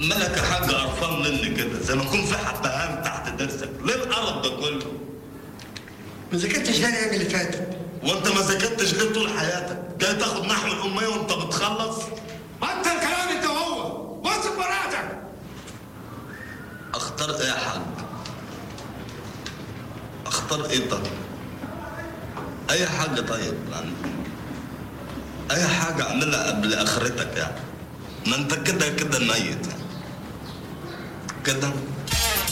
مالك يا حاج قرفان مني كده زي ما يكون في حبهان تحت ضرسك ليه القرف ده كله ما ذاكرتش ليه الايام اللي فاتت وانت ما ذاكرتش ليه طول حياتك جاي تاخد نحو الاميه وانت بتخلص بطل كلام انت وهو واثق مراتك اختار ايه يا حاج اختار ايه طيب اي حاجه طيب يعني اي حاجه اعملها قبل اخرتك يعني ما انت كده كده ميت يعني كده